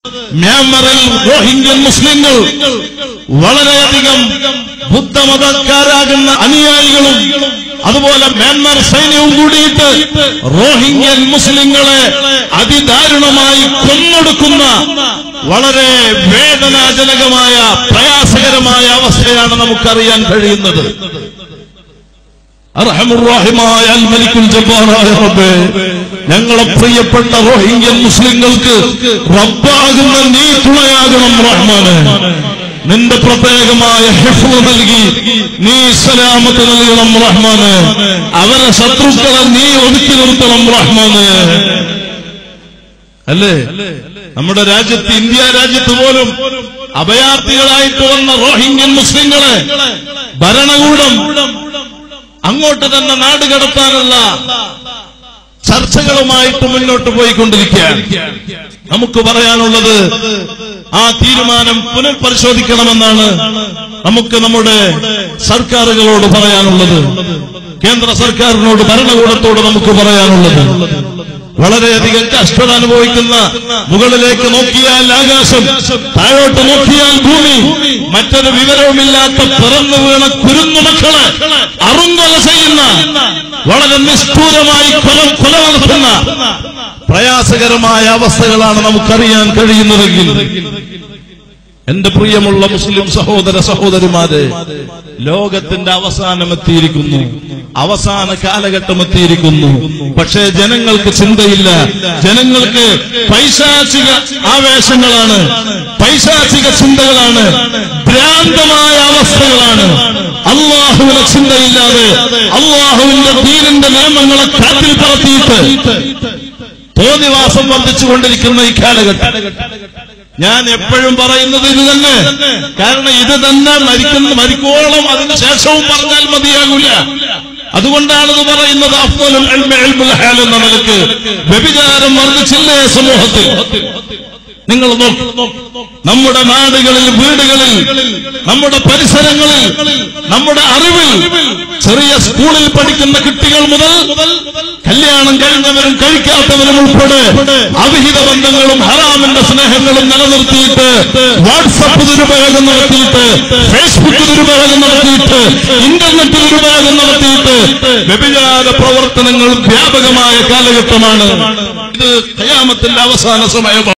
മ്യാൻമറിൽ റോഹിംഗ്യൻ മുസ്ലിങ്ങൾ വളരെയധികം ബുദ്ധമതക്കാരാകുന്ന അനുയായികളും അതുപോലെ മ്യാൻമർ സൈന്യവും കൂടിയിട്ട് റോഹിംഗ്യൻ മുസ്ലിങ്ങളെ അതിദാരുണമായി കൊന്നൊടുക്കുന്ന വളരെ വേദനാജനകമായ പ്രയാസകരമായ അവസ്ഥയാണ് നമുക്കറിയാൻ കഴിയുന്നത് അർഹമുറാഹിമായ അൽ മലിക്കുൽ ജബ്ബാറായ റബ്ബേ ഞങ്ങളെ പ്രിയപ്പെട്ട റോഹിംഗ്യൻ മുസ്ലിങ്ങൾക്ക് റബ്ബാകുന്ന നീ തുണയാകണം റഹ്മാന് നിന്റെ പ്രത്യേകമായ ഹിഫ്ള് നൽകി നീ സലാമത്ത് നൽകണം റഹ്മാന് അവരെ ശത്രുക്കളെ നീ ഒതുക്കി നിർത്തണം റഹ്മാന് അല്ലേ നമ്മുടെ രാജ്യത്ത് ഇന്ത്യ രാജ്യത്ത് പോലും അഭയാർത്ഥികളായിട്ട് വന്ന റോഹിംഗ്യൻ മുസ്ലിങ്ങളെ ഭരണകൂടം അങ്ങോട്ട് തന്നെ നാട് കടത്താനുള്ള ചർച്ചകളുമായിട്ട് മുന്നോട്ട് പോയിക്കൊണ്ടിരിക്കുകയാണ് നമുക്ക് പറയാനുള്ളത് ആ തീരുമാനം പുനഃപരിശോധിക്കണമെന്നാണ് നമുക്ക് നമ്മുടെ സർക്കാരുകളോട് പറയാനുള്ളത് കേന്ദ്ര സർക്കാരിനോട് ഭരണകൂടത്തോട് നമുക്ക് പറയാനുള്ളത് വളരെയധികം കഷ്ടത അനുഭവിക്കുന്ന മുകളിലേക്ക് നോക്കിയാൽ ആകാശം താഴോട്ട് നോക്കിയാൽ ഭൂമി മറ്റൊരു വിവരവുമില്ലാത്ത പിറന്നു വീണ കുരുന്നു മക്കളെ അറുങ്കൊല ചെയ്യുന്ന വളരെ നിഷ്ഠൂരമായി കൊല കൊല നടത്തുന്ന പ്രയാസകരമായ അവസ്ഥകളാണ് നമുക്കറിയാൻ കഴിയുന്നതെങ്കിൽ എന്റെ പ്രിയമുള്ള മുസ്ലിം സഹോദര സഹോദരിമാരെ ലോകത്തിന്റെ അവസാനം എത്തിയിരിക്കുന്നു അവസാന കാലഘട്ടം എത്തിയിരിക്കുന്നു പക്ഷേ ജനങ്ങൾക്ക് ചിന്തയില്ല ജനങ്ങൾക്ക് പൈശാചിക ആവേശങ്ങളാണ് പൈശാചിക ചിന്തകളാണ് ഭ്രാന്തമായ അവസ്ഥകളാണ് അള്ളാഹുവിനെ ചിന്തയില്ലാതെ അള്ളാഹുവിന്റെ ദീനിന്റെ നിയമങ്ങളെ കാറ്റിൽ പറത്തിയിട്ട് തോന്നിവാസം വർദ്ധിച്ചുകൊണ്ടിരിക്കുന്ന ഈ കാലഘട്ടം ഞാൻ എപ്പോഴും പറയുന്നത് ഇത് തന്നെ കാരണം ഇത് തന്നെ മരിക്കുന്ന മരിക്കോളം അതിന് ശേഷവും പറഞ്ഞാൽ മതിയാകില്ല അതുകൊണ്ടാണ് ഇത് പറയുന്നത് അഫ്ദലുൽ ഇൽമി ഇൽമുൽ ഹാൽ എന്ന നിലക്ക് വ്യഭിചാരം വർദ്ധിച്ചില്ലേ സമൂഹത്തിൽ നിങ്ങൾ നോക്കൂ നമ്മുടെ നാടുകളിൽ വീടുകളിൽ നമ്മുടെ പരിസരങ്ങളിൽ നമ്മുടെ അറിവിൽ ചെറിയ സ്കൂളിൽ പഠിക്കുന്ന കുട്ടികൾ മുതൽ കല്യാണം കഴിഞ്ഞവരും കഴിക്കാത്തവരും ഉൾപ്പെടെ അവിഹിത ബന്ധങ്ങളും ഹറാമിന്റെ സ്നേഹങ്ങളും നിലനിർത്തിയിട്ട് വാട്സപ്പ് ദുരുപയോഗം നടത്തിയിട്ട് ഫേസ്ബുക്ക് ദുരുപയോഗം നടത്തിയിട്ട് ഇന്റർനെറ്റ് ദുരുപയോഗം നടത്തിയിട്ട് വ്യഭിചാര പ്രവർത്തനങ്ങൾ വ്യാപകമായ കാലഘട്ടമാണ് ഇത് കയാമത്തിന്റെ അവസാന സമയമാണ്